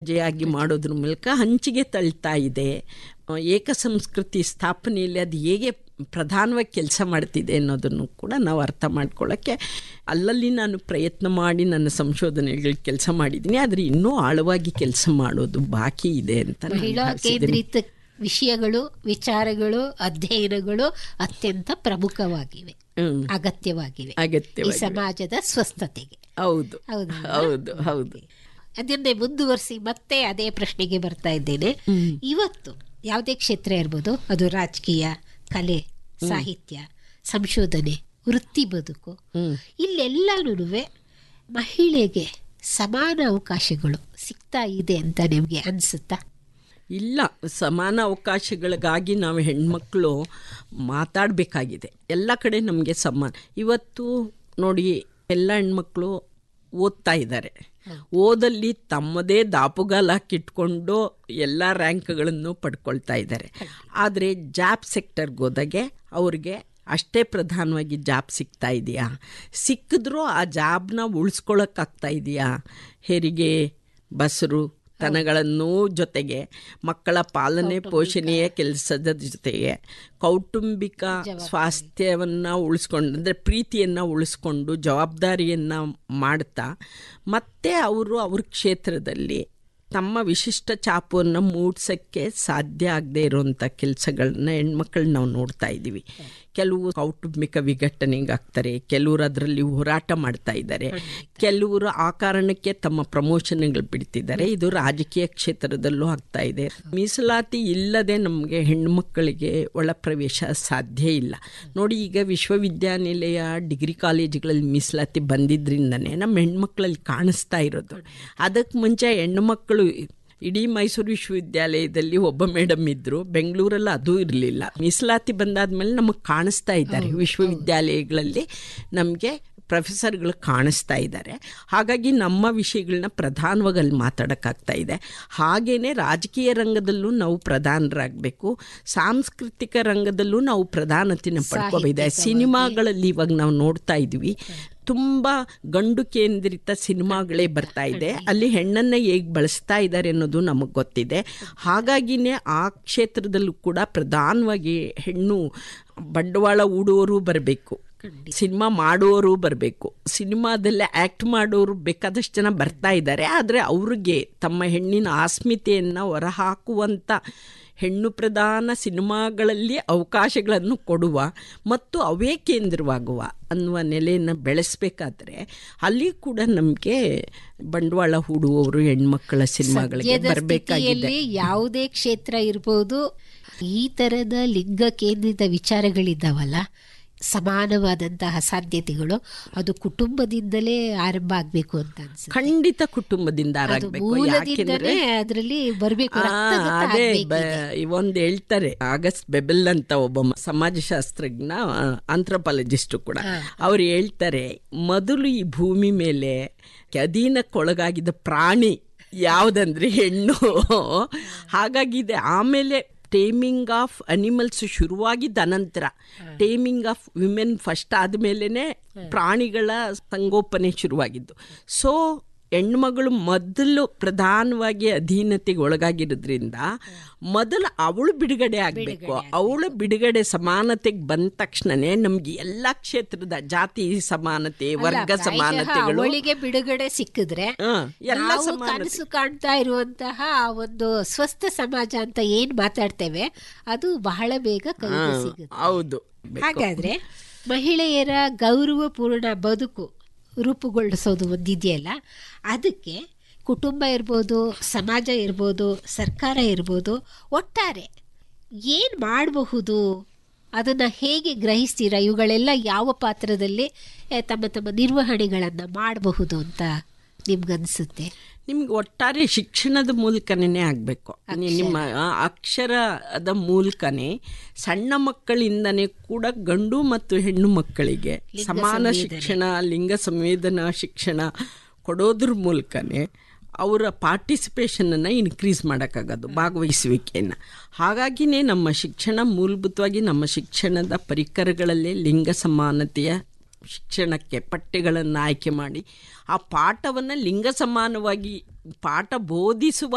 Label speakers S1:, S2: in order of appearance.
S1: ಜೆಯಾಗಿ ಮಾಡೋದ್ರ ಮೂಲಕ ಹಂಚಿಗೆ ತಳ್ತಾ ಇದೆ ಆ, ಏಕ ಸಂಸ್ಕೃತಿ ಸ್ಥಾಪನೆಯಲ್ಲಿ ಅದು ಹೇಗೆ ಪ್ರಧಾನವಾಗಿ ಕೆಲಸ ಮಾಡ್ತಿದೆ ಅನ್ನೋದನ್ನು ಕೂಡ ನಾವು ಅರ್ಥ ಮಾಡ್ಕೊಳ್ಳೋಕ್ಕೆ ಅಲ್ಲಲ್ಲಿ ನಾನು ಪ್ರಯತ್ನ ಮಾಡಿ ನನ್ನ ಸಂಶೋಧನೆಗಳು ಕೆಲಸ ಮಾಡಿದ್ದೀನಿ ಆದರೆ ಇನ್ನೂ ಆಳವಾಗಿ ಕೆಲಸ ಮಾಡೋದು ಬಾಕಿ ಇದೆ ಅಂತ ನಾನು
S2: ಮಹಿಳಾ
S1: ಭಾವಿಸಿದ್ದೀನಿ.
S2: ಕೇಂದ್ರಿತ ವಿಷಯಗಳು ವಿಚಾರಗಳು ಅಧ್ಯಯನಗಳು ಅತ್ಯಂತ ಪ್ರಮುಖವಾಗಿವೆ
S1: ಹ್ಮ್.
S2: ಅಗತ್ಯವಾಗಿವೆ ಈ
S1: ಅಗತ್ಯವಾಗಿ
S2: ಸಮಾಜದ ಸ್ವಸ್ಥತೆಗೆ
S1: ಹೌದು
S2: ಹೌದಾ?
S1: ಹೌದು ಹೌದು
S2: ಅದನ್ನೇ ಮುಂದುವರಿಸಿ ಮತ್ತೆ ಅದೇ ಪ್ರಶ್ನೆಗೆ ಬರ್ತಾ ಇದ್ದೇನೆ ಇವತ್ತು ಯಾವುದೇ ಕ್ಷೇತ್ರ ಇರ್ಬೋದು ಅದು ರಾಜಕೀಯ ಕಲೆ ಸಾಹಿತ್ಯ ಸಂಶೋಧನೆ ವೃತ್ತಿ ಬದುಕು ಇಲ್ಲೆಲ್ಲನೂ ಮಹಿಳೆಗೆ ಸಮಾನ ಅವಕಾಶಗಳು ಸಿಗ್ತಾ ಇದೆ ಅಂತ ನಿಮಗೆ ಅನಿಸುತ್ತಾ
S1: ಇಲ್ಲ ಸಮಾನ ಅವಕಾಶಗಳಿಗಾಗಿ ನಾವು ಹೆಣ್ಮಕ್ಳು ಮಾತಾಡಬೇಕಾಗಿದೆ ಎಲ್ಲ ಕಡೆ ನಮಗೆ ಸಮಾನ ಇವತ್ತು ನೋಡಿ ಎಲ್ಲ ಹೆಣ್ಮಕ್ಳು ಓದ್ತಾ ಇದ್ದಾರೆ ಓದಲ್ಲಿ ತಮ್ಮದೇ ದಾಪುಗಾಲ ಹಾಕಿಟ್ಕೊಂಡು ಎಲ್ಲ ರ್ಯಾಂಕ್ಗಳನ್ನು ಪಡ್ಕೊಳ್ತಾ ಇದ್ದಾರೆ ಆದರೆ ಜಾಬ್ ಸೆಕ್ಟರ್ಗೆ ಹೋದಾಗೆ ಅವ್ರಿಗೆ ಅಷ್ಟೇ ಪ್ರಧಾನವಾಗಿ ಜಾಬ್ ಸಿಗ್ತಾ ಇದೆಯಾ ಸಿಕ್ಕಿದ್ರೂ ಆ ಜಾಬ್ನ ಉಳಿಸ್ಕೊಳ್ಳೋಕ್ಕಾಗ್ತಾ ಇದೆಯಾ ಹೆರಿಗೆ ಬಸರು ತನಗಳನ್ನು ಜೊತೆಗೆ ಮಕ್ಕಳ ಪಾಲನೆ ಪೋಷಣೆಯ ಕೆಲಸದ ಜೊತೆಗೆ ಕೌಟುಂಬಿಕ ಸ್ವಾಸ್ಥ್ಯವನ್ನು ಉಳಿಸ್ಕೊಂಡು ಅಂದರೆ ಪ್ರೀತಿಯನ್ನು ಉಳಿಸ್ಕೊಂಡು ಜವಾಬ್ದಾರಿಯನ್ನು ಮಾಡ್ತಾ ಮತ್ತೆ ಅವರು ಅವ್ರ ಕ್ಷೇತ್ರದಲ್ಲಿ ತಮ್ಮ ವಿಶಿಷ್ಟ ಚಾಪವನ್ನು ಮೂಡ್ಸೋಕ್ಕೆ ಸಾಧ್ಯ ಆಗದೆ ಇರುವಂಥ ಕೆಲಸಗಳನ್ನ ಹೆಣ್ಮಕ್ಳನ್ನ ನಾವು ನೋಡ್ತಾ ಇದ್ದೀವಿ ಕೆಲವು ಕೌಟುಂಬಿಕ ವಿಘಟನೆಗೆ ಆಗ್ತಾರೆ ಕೆಲವರು ಅದರಲ್ಲಿ ಹೋರಾಟ ಮಾಡ್ತಾ ಇದ್ದಾರೆ ಕೆಲವರು ಆ ಕಾರಣಕ್ಕೆ ತಮ್ಮ ಪ್ರಮೋಷನ್ಗಳು ಬಿಡ್ತಿದ್ದಾರೆ ಇದು ರಾಜಕೀಯ ಕ್ಷೇತ್ರದಲ್ಲೂ ಆಗ್ತಾ ಇದೆ ಮೀಸಲಾತಿ ಇಲ್ಲದೆ ನಮಗೆ ಹೆಣ್ಮಕ್ಕಳಿಗೆ ಒಳ ಪ್ರವೇಶ ಸಾಧ್ಯ ಇಲ್ಲ ನೋಡಿ ಈಗ ವಿಶ್ವವಿದ್ಯಾನಿಲಯ ಡಿಗ್ರಿ ಕಾಲೇಜುಗಳಲ್ಲಿ ಮೀಸಲಾತಿ ಬಂದಿದ್ರಿಂದನೇ ನಮ್ಮ ಹೆಣ್ಮಕ್ಳಲ್ಲಿ ಕಾಣಿಸ್ತಾ ಇರೋದು ಅದಕ್ಕೆ ಮುಂಚೆ ಹೆಣ್ಣುಮಕ್ಕಳು ಇಡೀ ಮೈಸೂರು ವಿಶ್ವವಿದ್ಯಾಲಯದಲ್ಲಿ ಒಬ್ಬ ಮೇಡಮ್ ಇದ್ದರು ಬೆಂಗಳೂರಲ್ಲಿ ಅದು ಇರಲಿಲ್ಲ ಮೀಸಲಾತಿ ಬಂದಾದ್ಮೇಲೆ ನಮಗೆ ಕಾಣಿಸ್ತಾ ಇದ್ದಾರೆ ವಿಶ್ವವಿದ್ಯಾಲಯಗಳಲ್ಲಿ ನಮಗೆ ಪ್ರೊಫೆಸರ್ಗಳು ಕಾಣಿಸ್ತಾ ಇದ್ದಾರೆ ಹಾಗಾಗಿ ನಮ್ಮ ವಿಷಯಗಳನ್ನ ಪ್ರಧಾನವಾಗಿ ಅಲ್ಲಿ ಮಾತಾಡೋಕ್ಕಾಗ್ತಾ ಇದೆ ಹಾಗೆಯೇ ರಾಜಕೀಯ ರಂಗದಲ್ಲೂ ನಾವು ಪ್ರಧಾನರಾಗಬೇಕು ಸಾಂಸ್ಕೃತಿಕ ರಂಗದಲ್ಲೂ ನಾವು ಪ್ರಧಾನತೆನ ಪಡ್ಕೋಬೇಕಿದೆ ಸಿನಿಮಾಗಳಲ್ಲಿ ಇವಾಗ ನಾವು ನೋಡ್ತಾ ಇದ್ವಿ ತುಂಬ ಗಂಡು ಕೇಂದ್ರಿತ ಸಿನಿಮಾಗಳೇ ಬರ್ತಾ ಇದೆ ಅಲ್ಲಿ ಹೆಣ್ಣನ್ನು ಹೇಗೆ ಬಳಸ್ತಾ ಇದ್ದಾರೆ ಅನ್ನೋದು ನಮಗೆ ಗೊತ್ತಿದೆ ಹಾಗಾಗಿನೇ ಆ ಕ್ಷೇತ್ರದಲ್ಲೂ ಕೂಡ ಪ್ರಧಾನವಾಗಿ ಹೆಣ್ಣು ಬಂಡವಾಳ ಹೂಡುವವರು ಬರಬೇಕು ಸಿನಿಮಾ ಮಾಡುವವರು ಬರಬೇಕು ಸಿನಿಮಾದಲ್ಲೇ ಆ್ಯಕ್ಟ್ ಮಾಡೋರು ಬೇಕಾದಷ್ಟು ಜನ ಬರ್ತಾ ಇದ್ದಾರೆ ಆದರೆ ಅವ್ರಿಗೆ ತಮ್ಮ ಹೆಣ್ಣಿನ ಆಸ್ಮಿತೆಯನ್ನು ಹೊರಹಾಕುವಂಥ ಹೆಣ್ಣು ಪ್ರಧಾನ ಸಿನಿಮಾಗಳಲ್ಲಿ ಅವಕಾಶಗಳನ್ನು ಕೊಡುವ ಮತ್ತು ಅವೇ ಕೇಂದ್ರವಾಗುವ ಅನ್ನುವ ನೆಲೆಯನ್ನು ಬೆಳೆಸಬೇಕಾದ್ರೆ ಅಲ್ಲಿ ಕೂಡ ನಮಗೆ ಬಂಡವಾಳ ಹೂಡುವವರು ಹೆಣ್ಮಕ್ಕಳ ಸಿನಿಮಾಗಳಿಗೆ
S2: ಸದ್ಯದ
S1: ಬರಬೇಕಾಗಿದೆ
S2: ಸ್ಥಿತಿಯಲ್ಲಿ ಯಾವುದೇ ಕ್ಷೇತ್ರ ಇರ್ಬೋದು ಈ ತರದ ಲಿಂಗ ಕೇಂದ್ರಿತ ವಿಚಾರಗಳಿದ್ದಾವಲ್ಲ ಸಮಾನವಾದಂತಹ ಸಾಧ್ಯತೆಗಳು ಅದು ಕುಟುಂಬದಿಂದಲೇ ಆರಂಭ ಆಗ್ಬೇಕು ಅಂತ ಅನ್ಸುತ್ತೆ
S1: ಖಂಡಿತ ಕುಟುಂಬದಿಂದ
S2: ಅದು
S1: ಆರಾಗಬೇಕು
S2: ಮೂಲದಿಂದನೇ ಅದರಲ್ಲಿ ಬರಬೇಕು
S1: ಅದೇ ಒಂದು ಹೇಳ್ತಾರೆ ಆಗಸ್ಟ್ ಬೆಬೆಲ್ ಅಂತ ಒಬ್ಬ ಮ- ಸಮಾಜಶಾಸ್ತ್ರಜ್ಞ ಆಂಥ್ರೋಪಾಲಜಿಸ್ಟ್ ಕೂಡ ಅವ್ರು ಹೇಳ್ತಾರೆ ಮೊದಲು ಈ ಭೂಮಿ ಮೇಲೆ ಅಧೀನಕ್ಕೊಳಗಾಗಿದ್ದ ಪ್ರಾಣಿ ಯಾವುದಂದ್ರೆ ಹೆಣ್ಣು ಹಾಗಾಗಿದೆ ಆಮೇಲೆ ಟೇಮಿಂಗ್ ಆಫ್ ಅನಿಮಲ್ಸ್ ಶುರುವಾಗಿದ್ದ ಅನಂತರ ಟೇಮಿಂಗ್ ಆಫ್ ವಿಮೆನ್ ಫಸ್ಟ್ ಆದಮೇಲೆ ಪ್ರಾಣಿಗಳ ಸಂಗೋಪನೆ ಶುರುವಾಗಿದ್ದು ಸೊ ಹೆಣ್ಮಗಳು ಮೊದಲು ಪ್ರಧಾನವಾಗಿ ಅಧೀನತೆಗೆ ಒಳಗಾಗಿರೋದ್ರಿಂದ ಮೊದಲು ಅವಳು ಬಿಡುಗಡೆ ಆಗಬೇಕು ಅವಳು ಬಿಡುಗಡೆ ಸಮಾನತೆಗೆ ಬಂದ ತಕ್ಷಣನೇ ನಮ್ಗೆ ಎಲ್ಲ ಕ್ಷೇತ್ರದ ಜಾತಿ ಸಮಾನತೆ ವರ್ಗ ಸಮಾನತೆಗಳು
S2: ಅವಳಿಗೆ ಬಿಡುಗಡೆ ಸಿಕ್ಕಿದ್ರೆ
S1: ಹ, ಎಲ್ಲ
S2: ನಾವು
S1: ಸಮಾನತೆ
S2: ಕನಸು ಕಾಣ್ತಾ ಇರುವಂತಹ ಆ ಒಂದು ಸ್ವಸ್ಥ ಸಮಾಜ ಅಂತ ಏನ್ ಮಾತಾಡ್ತೇವೆ ಅದು ಬಹಳ ಬೇಗ ಕೈಗೆ
S1: ಹ,
S2: ಸಿಗುತ್ತೆ
S1: ಹೌದು
S2: ಹಾಗಾದ್ರೆ ಮಹಿಳೆಯರ ಗೌರವಪೂರ್ಣ ಬದುಕು ರೂಪುಗೊಳಿಸೋದು ಒಂದಿದೆಯಲ್ಲ ಅದಕ್ಕೆ ಕುಟುಂಬ ಇರ್ಬೋದು ಸಮಾಜ ಇರ್ಬೋದು ಸರ್ಕಾರ ಇರ್ಬೋದು ಒಟ್ಟಾರೆ ಏನು ಮಾಡಬಹುದು ಅದನ್ನು ಹೇಗೆ ಗ್ರಹಿಸ್ತೀರಾ ಇವುಗಳೆಲ್ಲ ಯಾವ ಪಾತ್ರದಲ್ಲಿ ಏ, ತಮ್ಮ ತಮ್ಮ ನಿರ್ವಹಣೆಗಳನ್ನು ಮಾಡಬಹುದು ಅಂತ ನಿಮ್ಗನ್ಸುತ್ತೆ
S1: ನಿಮ್ಗೆ ಒಟ್ಟಾರೆ ಶಿಕ್ಷಣದ ಮೂಲಕನೇ ಆಗಬೇಕು ನಿಮ್ಮ ಆ, ಅಕ್ಷರದ ಮೂಲಕನೇ ಸಣ್ಣ ಮಕ್ಕಳಿಂದನೇ ಕೂಡ ಗಂಡು ಮತ್ತು ಹೆಣ್ಣು ಮಕ್ಕಳಿಗೆ ಸಮಾನ ಶಿಕ್ಷಣ ಲಿಂಗ ಸಂವೇದನಾ ಶಿಕ್ಷಣ ಕೊಡೋದ್ರ ಮೂಲಕನೇ ಅವರ ಪಾರ್ಟಿಸಿಪೇಷನನ್ನು ಇನ್ಕ್ರೀಸ್ ಮಾಡೋಕ್ಕಾಗೋದು ಭಾಗವಹಿಸುವಿಕೆಯನ್ನು ಹಾಗಾಗಿನೇ ನಮ್ಮ ಶಿಕ್ಷಣ ಮೂಲಭೂತವಾಗಿ ನಮ್ಮ ಶಿಕ್ಷಣದ ಪರಿಕರಗಳಲ್ಲೇ ಲಿಂಗ ಸಮಾನತೆಯ ಶಿಕ್ಷಣಕ್ಕೆ ಪಠ್ಯಗಳನ್ನು ಆಯ್ಕೆ ಮಾಡಿ ಆ ಪಾಠವನ್ನು ಲಿಂಗ ಸಮಾನವಾಗಿ ಪಾಠ ಬೋಧಿಸುವ